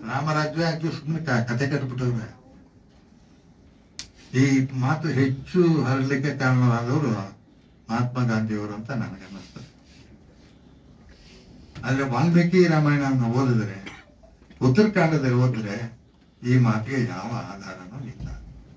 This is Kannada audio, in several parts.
ರಾಮರಾಜ್ಯ ಆಗಿ ಸುಮ್ಮನೆ ಕತೆ ಕಟ್ಬಿಟ್ಟವ್ರೆ ಈ ಮಾತು ಹೆಚ್ಚು ಹರಡ್ಲಿಕ್ಕೆ ಕಾರಣವಾದವರು ಮಹಾತ್ಮ ಗಾಂಧಿಯವರು ಅಂತ ನನಗೆ ಅನ್ನಿಸ್ತದೆ ಆದ್ರೆ ವಾಲ್ಮೀಕಿ ರಾಮಾಯಣವನ್ನು ಓದಿದ್ರೆ ಉತ್ತರಕಾಂಡದಲ್ಲಿ ಓದಿದ್ರೆ ಈ ಮಾತಿಗೆ ಯಾವ ಆಧಾರನೂ ಇಲ್ಲ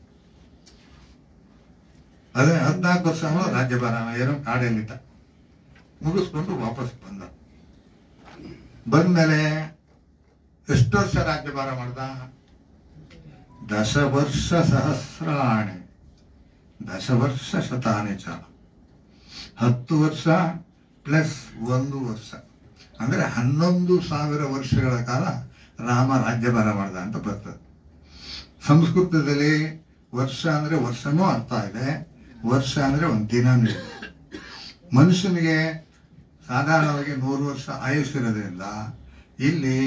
ಅದೇ ಹದಿನಾಲ್ಕು ವರ್ಷ ಅವನು ರಾಜ್ಯಭಾರ ಏನೋ ಕಾಡಲ್ಲಿದ್ದ ಮುಗಿಸ್ಕೊಂಡು ವಾಪಸ್ ಬಂದ ಬಂದ್ಮೇಲೆ ಎಷ್ಟು ವರ್ಷ ರಾಜ್ಯಭಾರ ಮಾಡ್ದ ದಶ ವರ್ಷ ಸಹಸ್ರಾಣಿ ದಶ ವರ್ಷ ಶತಾನಿ ಚ ಹತ್ತು ವರ್ಷ ಪ್ಲಸ್ ಒಂದು ವರ್ಷ ಅಂದ್ರೆ ಹನ್ನೊಂದು ಸಾವಿರ ವರ್ಷಗಳ ಕಾಲ ರಾಮ ರಾಜ್ಯಭಾರ ಮಾಡ್ದ ಅಂತ ಬರ್ತದೆ ಸಂಸ್ಕೃತದಲ್ಲಿ ವರ್ಷ ಅಂದ್ರೆ ವರ್ಷನೂ ಅರ್ಥ ಇದೆ ವರ್ಷ ಅಂದ್ರೆ ಒಂದು ದಿನನೂ ಇದೆ ಮನುಷ್ಯನಿಗೆ ಸಾಧಾರಣವಾಗಿ ನೂರು ವರ್ಷ ಆಯುಷ್ ಇರೋದ್ರಿಂದ ಇಲ್ಲಿ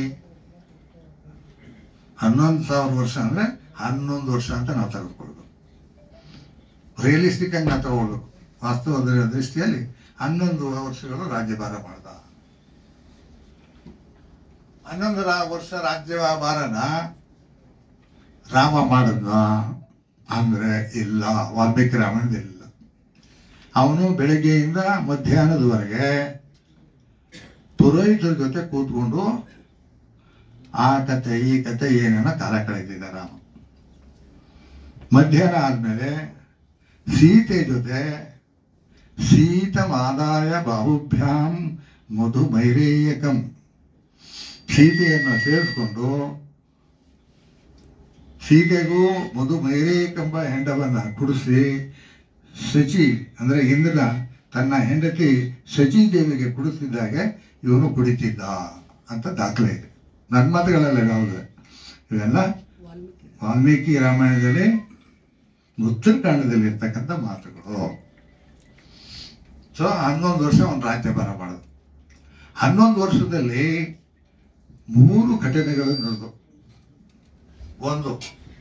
ಹನ್ನೊಂದು ಸಾವಿರ ವರ್ಷ ಅಂದ್ರೆ ಹನ್ನೊಂದು ವರ್ಷ ಅಂತ ನಾವು ತೆಗೆದುಕೊಳ್ಬೇಕು ರಿಯಲಿಸ್ಟಿಕ್ ಆಗಿ ನಾವು ತಗೊಳ್ಬೇಕು ವಾಸ್ತವದ ದೃಷ್ಟಿಯಲ್ಲಿ ಹನ್ನೊಂದು ವರ್ಷಗಳು ರಾಜ್ಯಭಾರ ಮಾಡ್ದ ಹನ್ನೊಂದು ರಾ- ವರ್ಷ ರಾಜ್ಯಭಾರನ ರಾಮ ಮಾಡಿದ್ನ ಅಂದ್ರೆ ಇಲ್ಲ ವಾಲ್ಮೀಕಿ ರಾಮಾಯಣದ ಇಲ್ಲ ಅವನು ಬೆಳಗ್ಗೆಯಿಂದ ಮಧ್ಯಾಹ್ನದವರೆಗೆ ಪುರೋಹಿತರ ಜೊತೆ ಕೂತ್ಕೊಂಡು ಆ ಕತೆ ಈ ಕತೆ ಏನನ್ನ ಕಾಲ ಕಳೆದಿದ್ದ ರಾಮ ಮಧ್ಯಾಹ್ನ ಆದ್ಮೇಲೆ ಸೀತೆ ಜೊತೆ ಶೀತಮಾದಾಯ ಬಾಹುಭ್ಯಾಂ ಮಧುಮೈರೇಯಕಂ ಸೀತೆಯನ್ನು ಸೇರಿಸ್ಕೊಂಡು ಸೀತೆಗೂ ಮಧುಮೈರೇಯಕೆಂಬ ಹೆಂಡವನ್ನ ಕುಡಿಸಿ ಶಚಿ ಅಂದ್ರೆ ಇಂದ್ರನ ತನ್ನ ಹೆಂಡತಿ ಶಚಿ ದೇವಿಗೆ ಕುಡಿಸಿದ್ದಾಗೆ ಇವನು ಕುಡಿತಿದ್ದ ಅಂತ ದಾಖಲೆ ಇದೆ ನನ್ನ ಮಾತುಗಳೆಲ್ಲ ಯಾವುದು ಇವೆಲ್ಲ ವಾಲ್ಮೀಕಿ ರಾಮಾಯಣದಲ್ಲಿ ಉತ್ತರಕಾಂಡದಲ್ಲಿ ಇರ್ತಕ್ಕಂಥ ಮಾತುಗಳು ಸೊ ಹನ್ನೊಂದು ವರ್ಷ ಒಂದು ರಾಜ್ಯಭಾರ ಮಾಡೋದು ಹನ್ನೊಂದು ವರ್ಷದಲ್ಲಿ ಮೂರು ಘಟನೆಗಳು ನಡೆದು ಒಂದು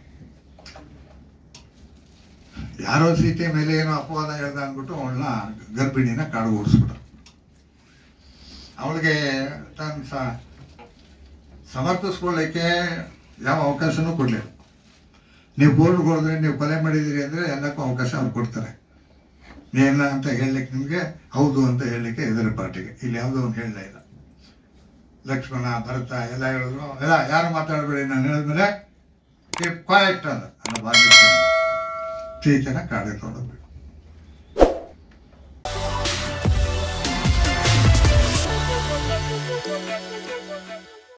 ಯಾರೋ ಸೀತೆ ಮೇಲೆ ಏನೋ ಅಪವಾದ ಹೇಳ್ದ ಅಂದ್ಬಿಟ್ಟು ಅವಳನ್ನ ಗರ್ಭಿಣಿನ ಕಾಡು ಓಡಿಸ್ಬಿಟ್ರು ಅವಳಿಗೆ ತನ್ನ ಸ- ಸಮರ್ಥಿಸ್ಕೊಳ್ಳಿಕ್ಕೆ ಯಾವ ಅವಕಾಶನೂ ಕೊಡ್ಲಿಲ್ಲ ನೀವು ಬೋರ್ಡ್ ಹೊಡೆದ್ರೆ ನೀವು ಕೊಲೆ ಮಾಡಿದಿರಿ ಅಂದ್ರೆ ಎಲ್ಲಕ್ಕೂ ಅವಕಾಶ ಅವ್ರು ಕೊಡ್ತಾರೆ ಏನ ಅಂತ ಹೇಳಲಿಕ್ಕೆ ನಿಮ್ಗೆ ಹೌದು ಅಂತ ಹೇಳಲಿಕ್ಕೆ ಎದುರು ಪಾರ್ಟಿಗೆ ಇಲ್ಲಿ ಯಾವುದೋ ಒಂದು ಹೇಳಲೇ ಇಲ್ಲ ಲಕ್ಷ್ಮಣ ಭರತ ಎಲ್ಲ ಹೇಳಿದ್ರು ಎಲ್ಲ ಯಾರು ಮಾತಾಡಬೇಡಿ ನಾನು ಹೇಳಿದ್ಮೇಲೆ ಕ್ವಾಯಟ್ ಅಂದ ಅಲ್ಲ ವಾಲ್ಮೀಕಿ ಸೀತೆನ ಕಾಡಿಗೆ ತೊಗೊಂಡೋಗ್ಬಿಟ್ಟು